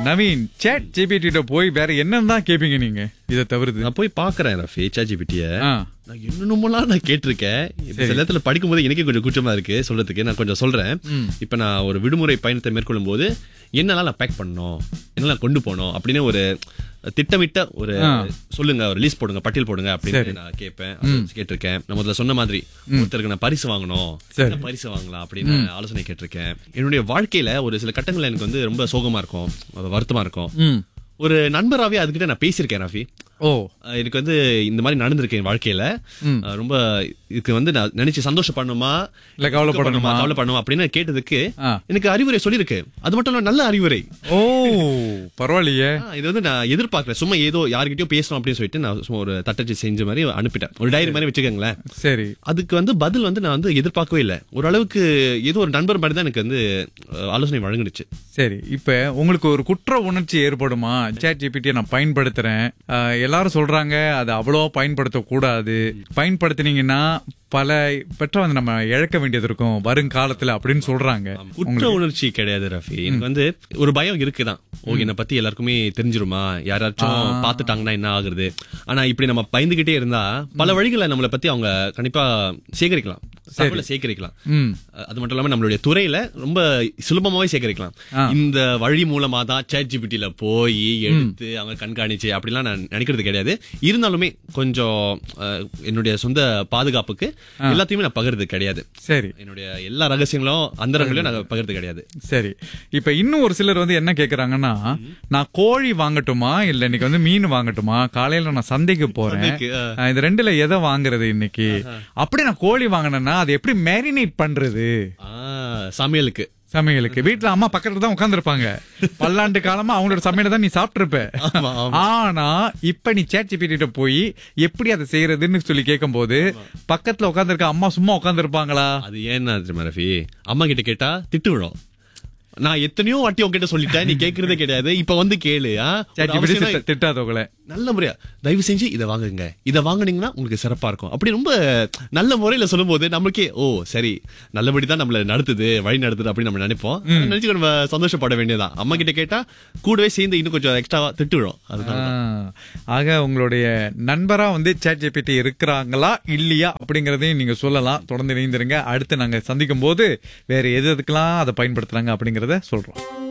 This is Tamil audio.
நவீன் சேட் ஜிபிடி போய் வேற என்னன்னு தான் கேப்பீங்க நீங்க இதை தவிர்த்து நான் போய் பாக்குறேன் ரஃபி சாட்ஜிபிட்டிய ஆ, நான் என்னென்னமோலாம் நான் கேட்டிருக்கேன் இப்ப சில நேரத்துல படிக்கும்போது எனக்கே கொஞ்சம் கூச்சமா இருக்கு சொல்றதுக்கு நான் கொஞ்சம் சொல்றேன் இப்ப நான் ஒரு விடுமுறை பயணத்தை மேற்கொள்ளும் போது என்னெல்லாம் நான் பேக் பண்ணணும் என்னெல்லாம் கொண்டு போனோம் அப்படின்னு ஒரு திட்டமிட்ட ஒரு சொல்லுங்க ஒரு லிஸ்ட் போடுங்க பட்டியல் போடுங்க அப்படின்னு நான் கேட்பேன் அது கேட்டிருக்கேன் நான் முதல்ல சொன்ன மாதிரி ஒருத்தருக்கு நான் பரிசு வாங்கணும் சரி. என்ன பரிசு வாங்கலாம் அப்படின்னு ஆலோசனை கேட்டிருக்கேன் என்னுடைய வாழ்க்கையில ஒரு சில கட்டங்கள் எனக்கு வந்து ரொம்ப சோகமா இருக்கும் அது வருத்தமா இருக்கும் ம். ஒரு நண்பராவே அதுகிட்ட நான் பேசியிருக்கேன் ரஃபி ஓ அஹ் எனக்கு வந்து இந்த மாதிரி நடந்திருக்கு என் வாழ்க்கையில அஹ் ரொம்ப இதுக்கு வந்து நான் நினைச்சு சந்தோஷப்படணுமா இல்ல கவலைப்படணுமா? கவலைப்படணுமா அப்படின்னு கேட்டதுக்கு ஆ. எனக்கு அறிவுரை சொல்லியிருக்கு அது மட்டும் இல்ல நல்ல அறிவுரை ஓ பரவாயில்லையே ஆ, இது வந்து நான் எதிர்பார்க்கல சும்மா ஏதோ யார்கிட்டயோ பேசணும் அப்படின்னு சொல்லிட்டு நான் சும்மா ஒரு தட்டச்சு செஞ்ச மாதிரி அனுப்பிட்டேன் ஒரு டைரி மாதிரி வச்சுக்கோங்களேன் சரி அதுக்கு வந்து பதில் வந்து நான் வந்து எதிர்பார்க்கவே இல்லை ஓரளவுக்கு ஏதோ ஒரு நண்பர் மாதிரி தான் எனக்கு வந்து அஹ், ஆலோசனை வழங்குனுச்சு சரி இப்ப உங்களுக்கு ஒரு குற்ற உணர்ச்சி ஏற்படுமா சேட் ஜிபிடியை நான் பயன்படுத்துறேன் ஆஹ், எல்லாரும் சொல்றாங்க அது அவ்வளவா பயன்படுத்த கூடாது பயன்படுத்தினீங்கன்னா பல பெற்ற வந்து நம்ம இழக்க வேண்டியது இருக்கும் வருங்காலத்துல அப்படின்னு சொல்றாங்க குற்ற உணர்ச்சி கிடையாது ரஃபி எனக்கு வந்து ஒரு பயம் இருக்குதான் ஓ என்னை பத்தி எல்லாருக்குமே தெரிஞ்சிருமா யாராச்சும் பாத்துட்டாங்கன்னா என்ன ஆகுறது ஆனா இப்படி நம்ம பயந்துகிட்டே இருந்தா பல வழிகளை நம்மளை பத்தி அவங்க கண்டிப்பா சேகரிக்கலாம் தகவலை சேகரிக்கலாம் ம் அஹ் அது மட்டும் இல்லாம நம்மளுடைய துறையில ரொம்ப சுலபமாவே சேகரிக்கலாம் இந்த வழி மூலமா தான் சேட் ஜிபிடில போய் எடுத்து அவங்க கண்காணிச்சு அப்படிலாம் நான் நினைக்கிறது கிடையாது இருந்தாலுமே கொஞ்சம் அஹ், என்னுடைய சொந்த பாதுகாப்புக்கு எல்லாத்தையுமே நான் பகிர்றது கிடையாது சரி என்னுடைய எல்லா ரகசியங்களும் அந்தரங்களையும் நான் பகிர்றது கிடையாது சரி இப்ப இன்னும் ஒரு சிலர் வந்து என்ன கேக்குறாங்கன்னா நான் கோழி வாங்கட்டுமா இல்ல இன்னைக்கு வந்து மீன் வாங்கட்டுமா காலையில நான் சந்தைக்கு போறேன் சந்தைக்கு, ஆ. ஆஹ், இது ரெண்டுல எதை வாங்குறது இன்னைக்கு அப்படி நான் கோழி வாங்கினேன்னா அது எப்படி மேரினேட் பண்றது ஆ, சமையலுக்கு சமையலுக்கு வீட்டுல அம்மா பக்கத்துல தான் உட்கார்ந்திருப்பாங்க பல்லாண்டு காலமா அவங்களோட சமையலை தான் நீ சாப்பிட்டிருப்ப ஆமா, ஆனா இப்ப நீ சேட் ஜிபிடிட்ட போய் எப்படி அதை செய்யறதுன்னு சொல்லி கேட்கும்போது பக்கத்துல உட்கார்ந்திருக்க அம்மா சும்மா உட்கார்ந்திருப்பாங்களா அது ஏன்னா தெரியுமா ரஃபி அம்மா கிட்ட கேட்டா திட்டு விழும் நான் எத்தனையோ வாட்டி உங்ககிட்ட சொல்லிட்டேன் நீ கேக்குறதே கிடையாது இப்ப வந்து கேளு ஆ? ஒரு சேட் ஜிபிடி அவசியம்னா- திட்டாதவங்கள நல்ல முறையா தயவு செஞ்சு இதை வாங்குங்க இதை வாங்குனீங்கன்னா உங்களுக்கு சிறப்பா இருக்கும் அப்படி ரொம்ப நல்ல முறையில சொல்லும்போது நம்மளுக்கே ஓ சரி நல்லபடி தான் நம்மள நடத்துது வழி நடத்துது அப்படின்னு நம்ம நினைப்போம் அதை நினைச்சு நம்ம சந்தோஷப்பட வேண்டியதான் அம்மா கிட்ட கேட்டா கூடவே சேர்ந்து இன்னும் கொஞ்சம் எக்ஸ்ட்ரா திட்டு விழும் அதுதான் ஆ. ஆக உங்களுடைய நண்பரா வந்து சேட் ஜிபிடி இருக்கிறாங்களா இல்லையா அப்படிங்கறதையும் நீங்க சொல்லலாம் தொடர்ந்து இணைந்திருங்க அடுத்து நாங்க சந்திக்கும் போது வேற எது எதுக்கெல்லாம் அதை பயன்படுத்துறாங்க அப்படிங்கறத சொல்றோம்